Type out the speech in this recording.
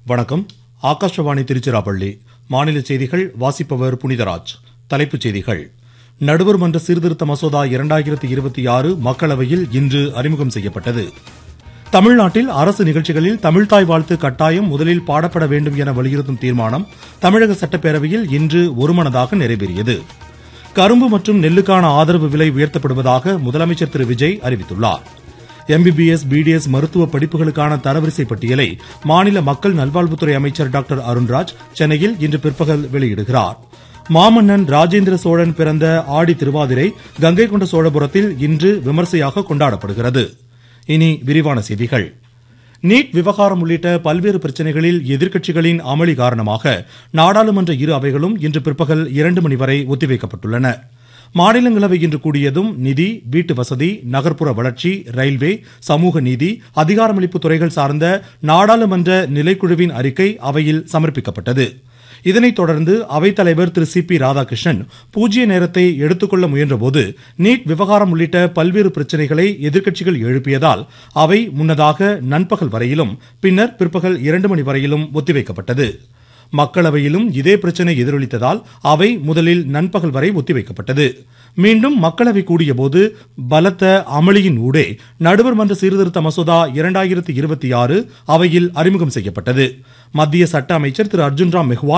வணக்கம் ஆகாஷவாணி திருச்சிராப்பள்ளி மாநில செய்திகள் வாசிப்பவர் புனிதராஜ் தலைப்புச் செய்திகள் நடுவர் மன்ற சீர்திருத்த மசோதா இரண்டாயிரத்தி இருபத்தி ஆறு மக்களவையில் இன்று அறிமுகம் செய்யப்பட்டது தமிழ்நாட்டில் அரசு நிகழ்ச்சிகளில் தமிழ்தாய் வாழ்த்து கட்டாயம் முதலில் பாடப்பட வேண்டும் என வலியுறுத்தும் தீர்மானம் தமிழக சட்டப்பேரவையில் இன்று ஒருமனதாக நிறைவேறியது கரும்பு மற்றும் நெல்லுக்கான ஆதரவு விலை உயர்த்தப்படுவதாக முதலமைச்சர் திரு விஜய் அறிவித்துள்ளார் எம்பிபிஎஸ் பிடிஎஸ் மருத்துவ படிப்புகளுக்கான தரவரிசை பட்டியலை மாநில மக்கள் நல்வாழ்வுத்துறை அமைச்சர் டாக்டர் அருண்ராஜ் சென்னையில் இன்று பிற்பகல் வெளியிடுகிறார் மாமன்னன் ராஜேந்திர சோழன் பிறந்த ஆடி திருவாதிரை கங்கை கொண்ட சோழபுரத்தில் இன்று விமர்சையாக கொண்டாடப்படுகிறது இனி விரிவான செய்திகள் நீட் விவகாரம் உள்ளிட்ட பல்வேறு பிரச்சனைகளில் எதிர்க்கட்சிகளின் அமளி காரணமாக நாடாளுமன்ற இரு அவைகளும் இன்று பிற்பகல் இரண்டு மணி வரை ஒத்திவைக்கப்பட்டுள்ளன மாநிலங்களவை இன்று கூடியதும் நிதி வீட்டு வசதி நகர்ப்புற வளர்ச்சி ரயில்வே சமூக நீதி அதிகாரமளிப்பு துறைகள் சார்ந்த நாடாளுமன்ற நிலைக்குழுவின் அறிக்கை அவையில் சமர்ப்பிக்கப்பட்டது இதனைத் தொடர்ந்து அவைத்தலைவர் திரு சி பி ராதாகிருஷ்ணன் பூஜ்ய நேரத்தை எடுத்துக்கொள்ள முயன்றபோது நீட் விவகாரம் உள்ளிட்ட பல்வேறு பிரச்சனைகளை எதிர்க்கட்சிகள் எழுப்பியதால் அவை முன்னதாக நண்பகல் வரையிலும் பின்னர் பிற்பகல் இரண்டு மணி வரையிலும் ஒத்திவைக்கப்பட்டது மக்களவையிலும் இதே பிரச்சனை எதிரொலித்ததால் அவை முதலில் நண்பகல் வரை ஒத்திவைக்கப்பட்டது மீண்டும் மக்களவை கூடியபோது பலத்த அமளியின் ஊடே நடுவர் மன்ற சீர்திருத்த மசோதா இரண்டாயிரத்தி இருபத்தி ஆறு அவையில் அறிமுகம் செய்யப்பட்டது மத்திய சட்ட அமைச்சர் திரு அர்ஜுன் ராம் மெஹ்வால்